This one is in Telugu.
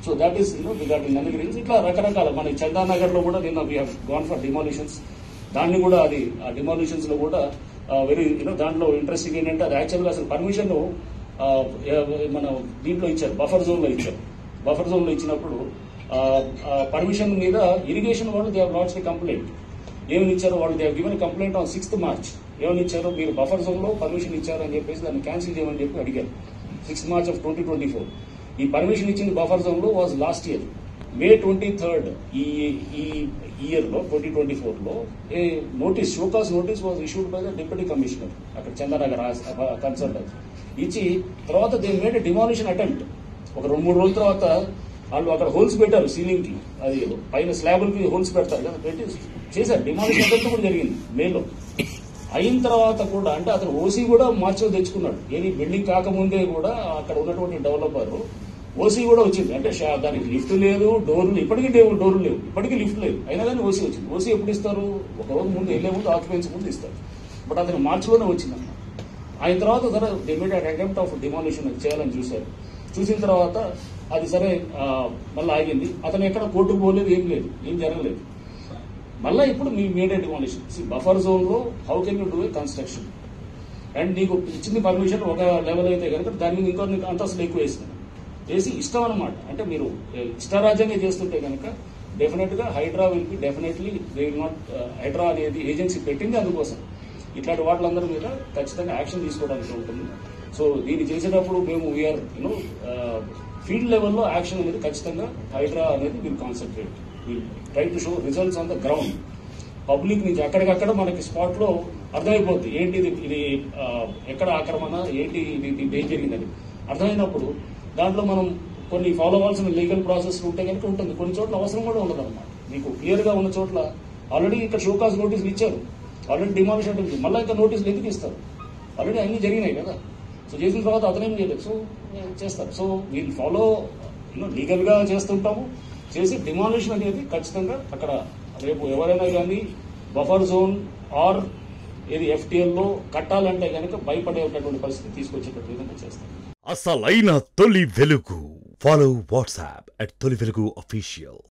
so that is you know regarding Nandagiri ఇట్లా రకరకాల మన చందానగర్ లో కూడా నిన్న వీ గాన్ ఫర్ డిమాలిషన్స్ దాన్ని కూడా అది ఆ డిమాలిషన్స్ లో కూడా వెరీ యూనో దాంట్లో ఇంట్రెస్టింగ్ ఏంటంటే అది యాక్చువల్గా అసలు పర్మిషన్ మన దీంట్లో ఇచ్చారు బఫర్ జోన్ లో ఇచ్చారు బఫర్ జోన్ లో ఇచ్చినప్పుడు పర్మిషన్ మీద ఇరిగేషన్ వాళ్ళు దే లాడ్స్ ది కంప్లైంట్ ఏమని ఇచ్చారు వాళ్ళు they given complaint on sixth March ఏమని ఇచ్చారు మీరు బఫర్ జోన్ లో పర్మిషన్ ఇచ్చారు అని చెప్పేసి దాన్ని క్యాన్సిల్ చేయమని చెప్పి అడిగారు sixth March of twenty twenty four ఈ పర్మిషన్ ఇచ్చింది బఫర్ జోన్ లో was last year May twenty third ఈ ఈ ఇయర్ లో ట్వంటీ ట్వంటీ ఫోర్ లో a notice show cause notice was issued by the deputy commissioner అక్కడ చంద్రనగర్ కన్సల్ట్ ఇచ్చి తర్వాత దే మేడ్ డిమాలిషన్ అటెంప్ట్ ఒక రెండు మూడు రోజుల తర్వాత వాళ్ళు అక్కడ హోల్స్ పెట్టారు సీలింగ్ కి అది పైన స్లాబుల్ కి హోల్స్ పెడతారు కదా పెట్టి చేశారు డిమాలిషన్ అటెంప్ట్ కూడా జరిగింది మేలో అయిన తర్వాత కూడా అంటే అతను ఓసీ కూడా మార్చి తెచ్చుకున్నాడు ఏది బిల్డింగ్ కాకముందే కూడా అక్కడ ఉన్నటువంటి డెవలపర్ ఓసీ కూడా వచ్చింది అంటే షా- దానికి లిఫ్ట్ లేదు డోర్లు ఇప్పటికీ లేవు డోర్లు లేవు ఇప్పటికీ లిఫ్ట్ లేదు అయినా కానీ ఓసీ వచ్చింది ఓసీ ఎప్పుడు ఇస్తారు ఒక రోజు ముందు వెళ్ళే ముందు ఆక్యుపెన్సీ ముందు ఇస్తారు బట్ అతను మార్చిలోనే వచ్చింది ఆయన తర్వాత సరే ఇమీడియట్ అటెంప్ట్ ఆఫ్ డిమాలిషన్ చేయాలని చూశారు చూసిన తర్వాత అది సరే ఆ, మళ్ళీ ఆగింది అతను ఎక్కడ కోర్టుకు పోలేదు ఏం లేదు ఏం జరగలేదు మళ్ళీ ఇప్పుడు మీ మేడే డిమాలిషన్ బఫర్ జోన్ లో how can you do a construction and నీకు ఇచ్చింది పర్మిషన్ ఒక లెవెల్ అయితే కనుక దాని మీద ఇంకో నీకు అంతస్తులు ఎక్కువ వేసింది వేసి ఇష్టం అనమాట అంటే మీరు ఏ, ఇష్టరాజ్యంగా చేస్తుంటే కనుక డెఫినెట్ గా Hydraa will be definitely they will not Hydraa అనేది ఏజెన్సీ పెట్టింది అందుకోసం ఇట్లాంటి వాటిలందరి మీద ఖచ్చితంగా యాక్షన్ తీసుకోవడానికి ఉంటుంది సో దీన్ని చేసేటప్పుడు మేము వీఆర్ యూనో ఫీల్డ్ లెవెల్లో యాక్షన్ అనేది ఖచ్చితంగా హైడ్రా అనేది will concentrate will try to show results on the ground public నుంచి అక్కడికక్కడ మనకి స్పాట్ లో అర్థమైపోద్ది ఏంటి ఇది ఇది ఆ, ఎక్కడ ఆక్రమణ ఏంటి ఇది ఇది ఏం జరిగిందని అర్థమైనప్పుడు దాంట్లో మనం కొన్ని ఫాలో అవ్వాల్సిన లీగల్ ప్రాసెస్ ఉంటే కనుక ఉంటుంది కొన్ని చోట్ల అవసరం కూడా ఉండదు అనమాట మీకు క్లియర్ గా ఉన్న చోట్ల ఆల్రెడీ ఇక్కడ షోకాస్ నోటీసులు ఇచ్చారు ఆల్రెడీ డిమాలిషన్ అంటే మళ్ళీ ఇంకా నోటీసులు ఎందుకు ఇస్తారు ఆల్రెడీ అన్ని జరిగినాయి కదా సో చేసిన తర్వాత అతనేం చేయలేదు సో చేస్తారు సో వీళ్ళు ఫాలో యూనో లీగల్ గా చేస్తుంటాము చేసి డిమాలిషన్ అనేది ఖచ్చితంగా అక్కడ రేపు ఎవరైనా కానీ బఫర్ జోన్ ఆర్ ఏది ఎఫ్టీఎల్ లో కట్టాలంటే కనుక భయపడేటటువంటి పరిస్థితి తీసుకొచ్చేటట్టు విధంగా చేస్తాం అసలైన తొలి వెలుగు ఫాలో వాట్సాప్ అట్ తొలి వెలుగు అఫీషియల్